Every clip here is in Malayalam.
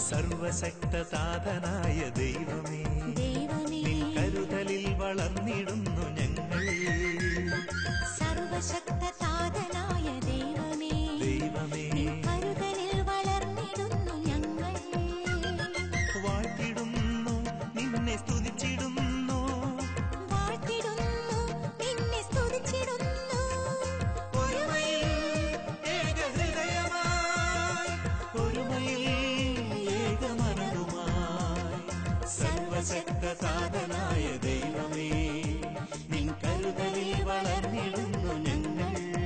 സർവശക്തതാതനായ ദൈവമേ ദൈവമേ നിൻ കരുതലിൽ വളർന്നിടുന്നു ഞങ്ങൾ സർവശക്തനായ ദൈവമേ ദൈവമേ കരുതലിൽ വളർന്നിടുന്നു ഞങ്ങൾ വാഴ്ത്തിടുന്നു നിന്നെ സ്തുതിച്ചിടുന്നു വാഴ്ത്തിടുന്നു നിന്നെ സ്തുതിച്ചിടുന്നു ഒരുമയിൽ ഏകഹൃദയമായി ഒരുമയിൽ ഏകമനതുമായി സർവശക്തസാധനായ ദൈവമേ നിൻ കരുതലിൽ വളർന്നിടുന്നു ഞങ്ങൾ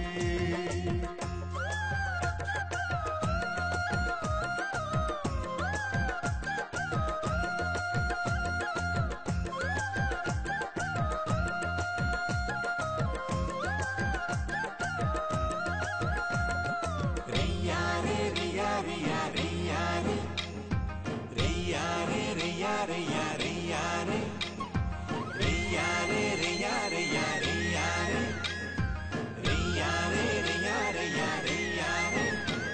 റിയാരെ റിയാ റിയാ റിയാരെ റിയാരെ റിയാ റിയാ റിയാരെ റിയാരെ റിയാ റിയാ റിയാരെ റിയാരെ റിയാ റിയാ റിയാരെ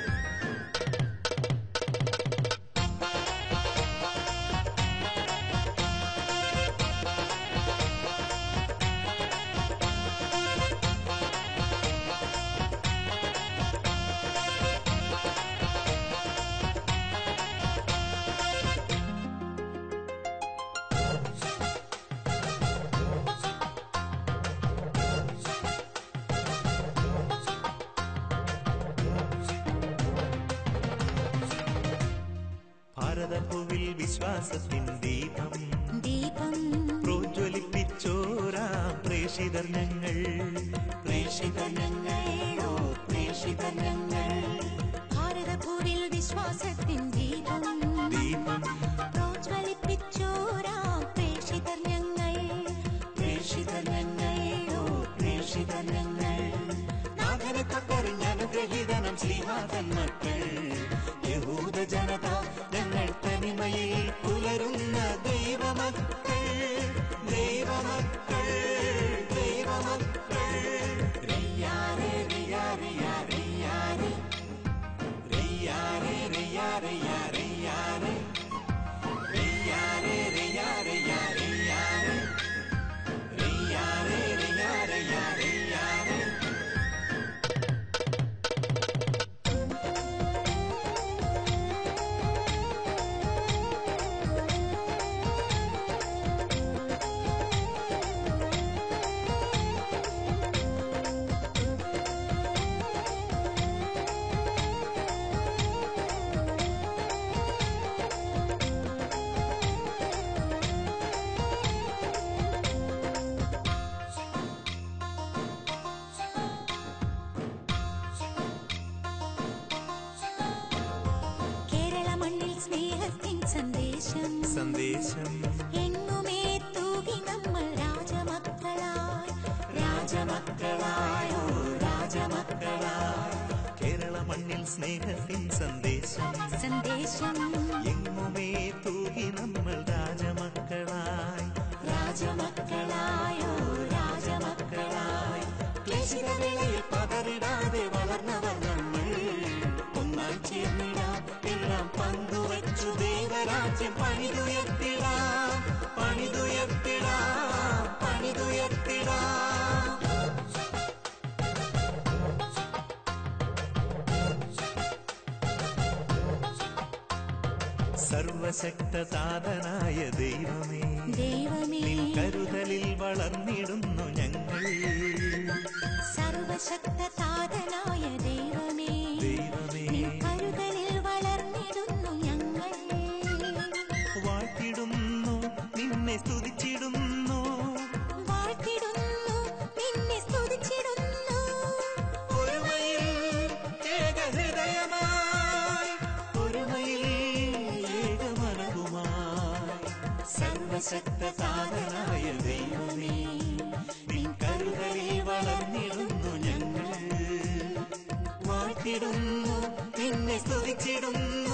ഭാരതഭൂവിൽ വിശ്വാസത്തിൻ ദീപം ദീപം പ്രോജ്വലിപ്പിച്ചോരാ പ്രേഷിതർ ഞങ്ങൾ പ്രേഷിതർ ഞങ്ങൾ ഓ പ്രേഷിതർ ഞങ്ങൾ ഭാരതഭൂവിൽ വിശ്വാസത്തിൻ ദീപം ദീപം പ്രോജ്വലിപ്പിച്ചോരാ പ്രേക്ഷിതർ ഞങ്ങൾ പ്രേഷിതർ ഞങ്ങൾ ഓ പ്രേഷിതർ ഞങ്ങൾ നാഥനെ തൊട്ടറിഞ്ഞ അനുഗ്രഹീതനം ശ്രീനാഥൻ മക്കൾ യഹൂദ ജനത ഞങ്ങൾ തനിമയിൽ പുലരുന്ന ദൈവമക്കൾ ദൈവമക്കൾ ദൈവമക്കൾ റിയാരെ റിയാ റിയാ റിയാരെ റിയാരെ റിയാ റിയാ റിയാരെ റിയാരെ റിയാ റിയാ റിയാരെ റിയാരെ റിയാ റിയാ റിയാരെ കേരള മണ്ണിൽ സ്നേഹത്തിൻ സന്ദേശം സന്ദേശം എങ്ങുമേ തൂകി നമ്മൾ രാജമക്കളായി രാജമക്കളായോ രാജമക്കളായി കേരള മണ്ണിൽ സ്നേഹത്തിൻ സന്ദേശം സന്ദേശം എങ്ങുമേ തൂകി നമ്മൾ രാജമക്കളായി രാജമക്കളായോ രാജമക്കളായി ക്ലേശിതവേളയിൽ പതറിടാതെ വളർന്നവർ നമ്മൾ ഒന്നായി ചേർന്നിടാം എല്ലാം പങ്കുവച്ചു ദൈവരാജ്യം പണിതുയർത്തിടാം പണിതുയർത്തിടാം പണിതുയർത്തിടാം സർവശക്തതാതനായ ദൈവമേ ദൈവമേ നിൻ കരുതലിൽ വളർന്നിടുന്നു ഞങ്ങൾ സർവശക്തനായ ദൈവമേ ദൈവമേ കരുതലിൽ വളർന്നിടുന്നു ഞങ്ങൾ വാഴ്ത്തിടുന്നു നിന്നെ സ്തുതിച്ചിടുന്നു വാഴ്ത്തിടുന്നു നിന്നെ സ്തുതിച്ചിടുന്നു ഒരുമയിൽ ഏകഹൃദയമായി ഒരുമയിൽ ഏകമനവുമായി സർവശക്തസാധനായ ദൈവമേ നിൻ കരുതലിൽ വളർന്നിടുന്നു ഞങ്ങൾ വാഴ്ത്തിടുന്നു നിന്നെ സ്തുതിച്ചിടുന്നു